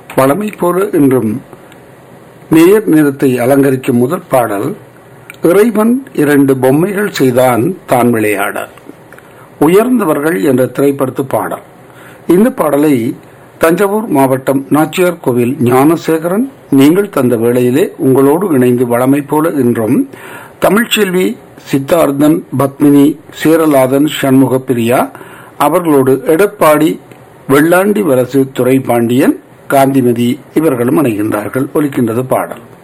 வளமை போல இன்றும் நேர் நிறத்தை அலங்கரிக்கும் முதல் பாடல் இறைவன் இரண்டு பொம்மைகள் செய்தான் தான் விளையாட உயர்ந்தவர்கள் என்ற திரைப்படத்து பாடல் இந்த பாடலை தஞ்சாவூர் மாவட்டம் நாச்சியார் கோவில் ஞானசேகரன் நீங்கள் தந்த வேளையிலே உங்களோடு இணைந்து வளமை போல இன்றும் தமிழ்ச்செல்வி சித்தார்த்தன் பத்மினி சேரலாதன் சண்முக பிரியா அவர்களோடு எடப்பாடி வெள்ளாண்டி வரசு துறை பாண்டியன் காந்திமதி இவர்களும் இணைகின்றார்கள் ஒலிக்கின்றது பாடல்